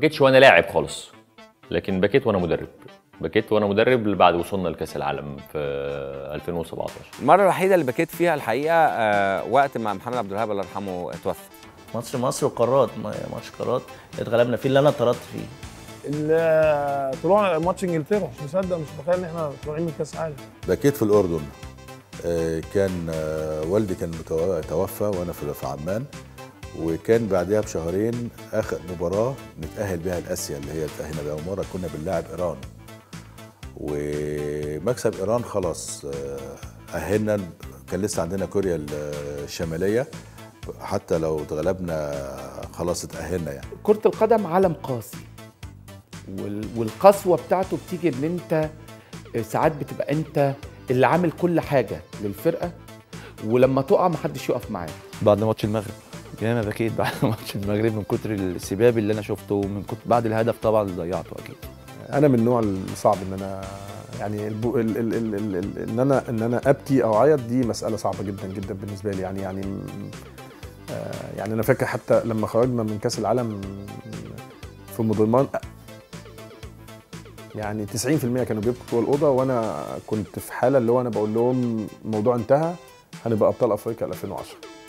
بكيتش وانا لاعب خالص لكن بكيت وانا مدرب بكيت وانا مدرب بعد وصلنا لكاس العالم في 2017 المره الوحيده اللي بكيت فيها الحقيقه آه وقت ما محمد عبد الوهاب الله يرحمه اتوفى ماتش مصر وقارات ما- ماتش قارات اتغلبنا فيه اللي انا طردت فيه ال- طلوع ماتش انجلترا مش مصدق مش متخيل ان احنا طالعين من كاس عالم بكيت في الأردن آه، كان آه، والدي كان متو- توفى وأنا في في عمان وكان بعدها بشهرين آخر مباراة نتأهل بها لآسيا اللي هي تأهلنا بها مرة كنا بنلاعب إيران ومكسب إيران خلاص آه، أهلنا كان لسه عندنا كوريا الشمالية حتى لو اتغلبنا خلاص اتأهلنا يعني كرة القدم عالم قاسي وال- والقسوة بتاعته بتيجي ان انت ساعات بتبقى انت اللي عامل كل حاجة للفرقة ولما تقع محدش يقف معاك بعد ماتش المغرب ياما بكيت بعد ماتش المغرب من كتر السباب اللي انا شفته ومن كتر بعد الهدف طبعا اللي ضيعته اكيد انا من النوع الصعب ان انا يعني البو ال ال ال ال ال ان انا ان انا ابكي او اعيط دي مساله صعبه جدا جدا بالنسبه لي يعني يعني م- آه يعني انا فاكر حتى لما خرجنا من كاس العالم في مضمان يعني 90% كانوا بيبكوا جوه الاوضه وانا كنت في حاله اللي هو انا بقول لهم الموضوع انتهى هنبقى ابطال افريقيا 2010